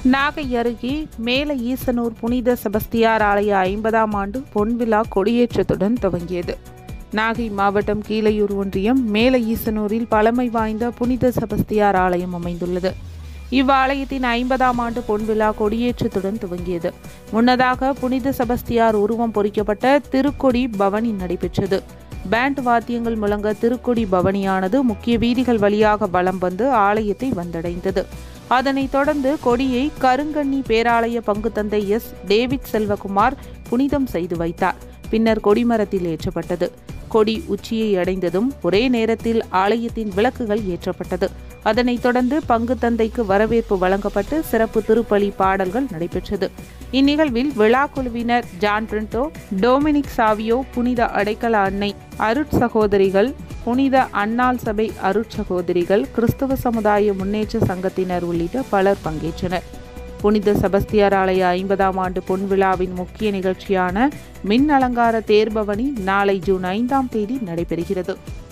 நாகை அருகே மேல ஈசனூர் புனித செபஸ்தியார் ஆலய ஐம்பதாம் ஆண்டு பொன்விழா கொடியேற்றத்துடன் துவங்கியது நாகை மாவட்டம் கீழையூர் ஒன்றியம் மேல ஈசனூரில் பழமை வாய்ந்த புனித செபஸ்தியார் ஆலயம் அமைந்துள்ளது இவ்வாலயத்தின் ஐம்பதாம் ஆண்டு பொன்விழா கொடியேற்றத்துடன் துவங்கியது முன்னதாக புனித செபஸ்தியார் உருவம் பொறிக்கப்பட்ட திருக்கொடி பவனி நடைபெற்றது பேண்ட் வாத்தியங்கள் முழங்க திருக்கொடி பவனியானது முக்கிய வீதிகள் வழியாக வலம் வந்து ஆலயத்தை வந்தடைந்தது அதனைத் தொடர்ந்து கொடியை கருங்கண்ணி பேராலய பங்கு தந்தை எஸ் டேவிட் செல்வகுமார் புனிதம் செய்து வைத்தார் பின்னர் கொடிமரத்தில் ஏற்றப்பட்டது கொடி உச்சியை அடைந்ததும் ஒரே நேரத்தில் ஆலயத்தின் விளக்குகள் ஏற்றப்பட்டது அதனைத் தொடர்ந்து பங்கு தந்தைக்கு வரவேற்பு வழங்கப்பட்டு சிறப்பு திருப்பலி பாடல்கள் நடைபெற்றது இந்நிகழ்வில் விழா குழுவினர் ஜான் பிரிண்டோ டொமினிக் சாவியோ புனித அடைக்கல அன்னை அருட்சகோதரிகள் புனித அன்னாள் சபை அருட்சகோதரிகள் கிறிஸ்தவ சமுதாய முன்னேற்ற சங்கத்தினர் உள்ளிட்ட பலர் பங்கேற்றனர் புனித செபஸ்தியார் ஆலய ஐம்பதாம் ஆண்டு பொன்விழாவின் முக்கிய நிகழ்ச்சியான மின் அலங்கார தேர்பவனி நாளை ஜூன் ஐந்தாம் தேதி நடைபெறுகிறது